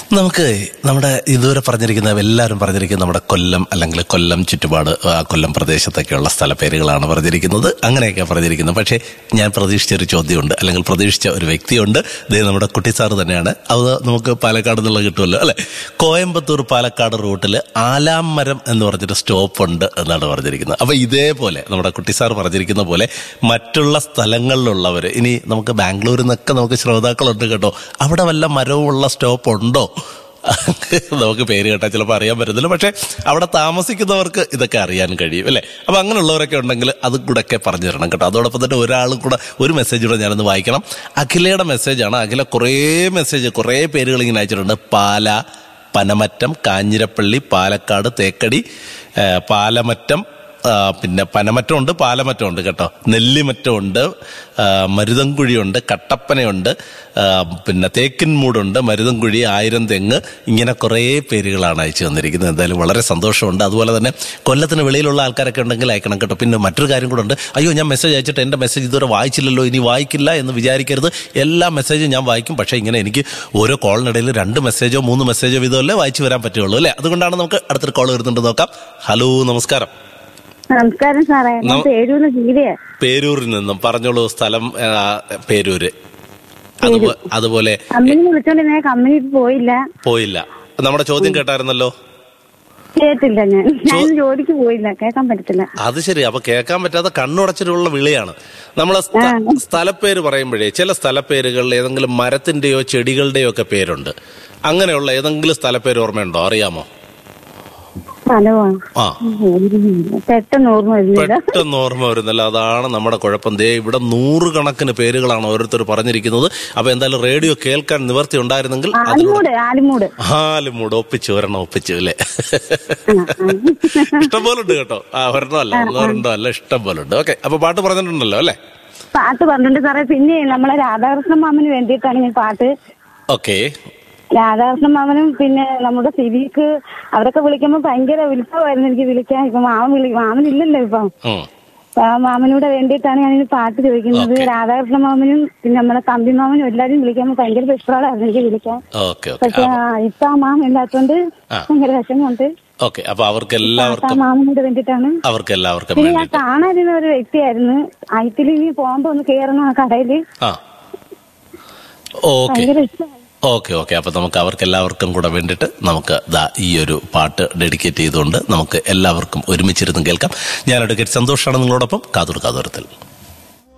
നമുക്ക് നമ്മുടെ ഇതുവരെ പറഞ്ഞിരിക്കുന്ന എല്ലാവരും പറഞ്ഞിരിക്കുന്ന നമ്മുടെ കൊല്ലം അല്ലെങ്കിൽ കൊല്ലം ചുറ്റുപാട് ആ കൊല്ലം പ്രദേശത്തൊക്കെയുള്ള സ്ഥലപ്പേരുകളാണ് പറഞ്ഞിരിക്കുന്നത് അങ്ങനെയൊക്കെ പറഞ്ഞിരിക്കുന്നത് പക്ഷേ ഞാൻ പ്രതീക്ഷിച്ച ഒരു ചോദ്യമുണ്ട് അല്ലെങ്കിൽ പ്രതീക്ഷിച്ച ഒരു വ്യക്തിയുണ്ട് ഇത് നമ്മുടെ കുട്ടിസാറ് തന്നെയാണ് അത് നമുക്ക് പാലക്കാട് നിന്നുള്ള കിട്ടുമല്ലോ അല്ലെ കോയമ്പത്തൂർ പാലക്കാട് റൂട്ടിൽ ആലാമരം എന്ന് പറഞ്ഞിട്ട് സ്റ്റോപ്പ് ഉണ്ട് എന്നാണ് പറഞ്ഞിരിക്കുന്നത് അപ്പൊ ഇതേപോലെ നമ്മുടെ കുട്ടിസാർ പറഞ്ഞിരിക്കുന്ന പോലെ മറ്റുള്ള സ്ഥലങ്ങളിലുള്ളവർ ഇനി നമുക്ക് ബാംഗ്ലൂരിൽ നിന്നൊക്കെ നമുക്ക് ശ്രോതാക്കളുണ്ട് കേട്ടോ അവിടെ വല്ല മരവുമുള്ള സ്റ്റോപ്പ് ഉണ്ടോ നമുക്ക് പേര് കേട്ടാൽ ചിലപ്പോൾ അറിയാൻ പറ്റത്തില്ല പക്ഷെ അവിടെ താമസിക്കുന്നവർക്ക് ഇതൊക്കെ അറിയാൻ കഴിയും അല്ലേ അപ്പൊ അങ്ങനെയുള്ളവരൊക്കെ ഉണ്ടെങ്കിൽ അത് കൂടെ ഒക്കെ പറഞ്ഞു തരണം കേട്ടോ അതോടൊപ്പം തന്നെ ഒരാളും കൂടെ ഒരു മെസ്സേജ് കൂടെ ഞാനൊന്ന് വായിക്കണം അഖിലയുടെ മെസ്സേജാണ് അഖില കുറേ മെസ്സേജ് കുറേ പേരുകൾ ഇങ്ങനെ അയച്ചിട്ടുണ്ട് പാല പനമറ്റം കാഞ്ഞിരപ്പള്ളി പാലക്കാട് തേക്കടി ആ, പാലമറ്റം ആ, പിന്നെ പനമറ്റമുണ്ട് പാലമറ്റമുണ്ട് കേട്ടോ നെല്ലിമറ്റമുണ്ട് ആ, മരുതൻകുഴിയുണ്ട് കട്ടപ്പനയുണ്ട് ആ, പിന്നെ തേക്കിൻമൂടുണ്ട് മരുതൻകുഴി ആയിരം തെങ്ങ് ഇങ്ങനെ കുറേ പേരുകളാണ് അയച്ചു തന്നിരിക്കുന്നത് എന്തായാലും വളരെ സന്തോഷമുണ്ട് അതുപോലെ തന്നെ കൊല്ലത്തിന് വെളിയിലുള്ള ആൾക്കാരൊക്കെ ഉണ്ടെങ്കിൽ അയക്കണം കേട്ടോ പിന്നെ മറ്റൊരു കാര്യം കൂടെ ഉണ്ട് അയ്യോ ഞാൻ മെസ്സേജ് അയച്ചിട്ട് എൻ്റെ മെസ്സേജ് ഇതുവരെ വായിച്ചില്ലല്ലോ ഇനി വായിക്കില്ല എന്ന് വിചാരിക്കരുത് എല്ലാ മെസ്സേജും ഞാൻ വായിക്കും പക്ഷേ ഇങ്ങനെ എനിക്ക് ഓരോ കോളിനിടയിൽ രണ്ട് മെസ്സേജോ മൂന്ന് മെസ്സേജോ വീതമല്ലേ വായിച്ചു വരാൻ പറ്റുള്ളൂ അല്ലേ അതുകൊണ്ടാണ് നമുക്ക് അടുത്തൊരു കോൾ വരുന്നുണ്ട് നോക്കാം ഹലോ നമസ്കാരം നമസ്കാരം സാറേ ഞാൻ നമ- പേരൂന്ന് ജീവയാ പേരൂരിൽ നിന്നും പറഞ്ഞോളൂ സ്ഥലം ആ, പേരൂര് അതുപോ- അതുപോലെ കമ്പനി വിളിച്ചോണ്ട് ഞാൻ കമ്പനി പോയില്ല പോയില്ല നമ്മുടെ ചോദ്യം കേട്ടായിരുന്നല്ലോ കേട്ടില്ല ഞാൻ ഞാൻ ജോലിക്ക് പോയില്ല കേൾക്കാൻ പറ്റത്തില്ല അത് ശരി അപ്പൊ കേൾക്കാൻ പറ്റാത്ത കണ്ണുടച്ചിട്ടുള്ള വിളിയാണ് നമ്മളെ സ്ഥ- സ്ഥലപ്പേര് പറയുമ്പോഴേ ചില സ്ഥലപ്പേരുകളിൽ ഏതെങ്കിലും മരത്തിന്റെയോ ചെടികളുടെയോ ഒക്കെ പേരുണ്ട് അങ്ങനെയുള്ള ഏതെങ്കിലും സ്ഥലപ്പേര് ഓർമ്മയുണ്ടോ അറിയാമോ സ്ഥലമാ ആ പെട്ടെന്ന് ഓർമ്മ വരുന്നില്ല പെട്ടെന്ന് ഓർമ്മ വരുന്നില്ല അതാണ് നമ്മുടെ കുഴപ്പം ദേ ഇവിടെ നൂറുകണക്കിന് പേരുകളാണ് ഓരോരുത്തർ പറഞ്ഞിരിക്കുന്നത് അപ്പൊ എന്തായാലും റേഡിയോ കേൾക്കാൻ നിവർത്തി ഉണ്ടായിരുന്നെങ്കിൽ അതിലൂടെ ആലിമൂട് ആലിമൂട് ആലുമൂട് ഒപ്പിച്ചു ഒരെണ്ണം ഒപ്പിച്ചു അല്ലേ ആ, ആ. ഇഷ്ടം പോലെ ഉണ്ട് കേട്ടോ ആ ഒരെണ്ണം അല്ല ഒന്നോ രണ്ടോ അല്ല ഇഷ്ടം പോലെ ഉണ്ട് ഓക്കെ അപ്പൊ പാട്ട് പറഞ്ഞിട്ടുണ്ടല്ലോ അല്ലേ പാട്ട് പറഞ്ഞിട്ടുണ്ട് സാറേ പിന്നെ നമ്മളെ രാധാകൃഷ്ണ മാമന് വേണ്ടിയിട്ടാണ് ഞാൻ പാട്ട് ഓക്കെ രാധാകൃഷ്ണ മാമനും പിന്നെ നമ്മുടെ സിവിക്ക് അവരൊക്കെ വിളിക്കുമ്പോ ഭയങ്കര ഉത്സവമായിരുന്നു എനിക്ക് വിളിക്കാൻ ഇപ്പൊ മാമൻ വിളി മാമനില്ലല്ലോ ഇപ്പം ആ മാമനൂടെ വേണ്ടിയിട്ടാണ് ഞാൻ ഈ പാട്ട് ചോദിക്കുന്നത് ഓക്കേ. രാധാകൃഷ്ണ മാമനും പിന്നെ നമ്മളെ തമ്പി മാമനും എല്ലാരും വിളിക്കുമ്പോ ഭയങ്കര വിശ്വാസമായിരുന്നു എനിക്ക് വിളിക്കാൻ ഓക്കെ ഓക്കെ പക്ഷെ ആ, ഇപ്പൊ ആ മാമൻ ഇല്ലാത്തോണ്ട് ആ. ഭയങ്കര വിഷമമുണ്ട് ഓക്കെ അപ്പൊ അവർക്ക് ആ എല്ലാവർക്കും മാമനോട് വേണ്ടിയിട്ടാണ് അവർക്ക് എല്ലാവർക്കും പിന്നെ ഞാൻ വേണ്ടിട്ട് കാണാതിരുന്ന ഒരു വ്യക്തിയായിരുന്നു ഐറ്റിൽ ഇനി പോകുമ്പോ ഒന്ന് കേറണം ആ കടയില് ആ ഓക്കെ ഭയങ്കര ഇഷ്ടമായി ഓക്കെ ഓക്കെ അപ്പൊ നമുക്ക് അവർക്ക് എല്ലാവർക്കും കൂടെ വേണ്ടിയിട്ട് നമുക്ക് ദാ ഈ ഒരു പാട്ട് ഡെഡിക്കേറ്റ് ചെയ്തുകൊണ്ട് നമുക്ക് എല്ലാവർക്കും ഒരുമിച്ചിരുന്ന് കേൾക്കാം ഞാൻ അഡ്വക്കേറ്റ് സന്തോഷാണ് നിങ്ങളോടൊപ്പം കാതൂർ കാതൂരത്തിൽ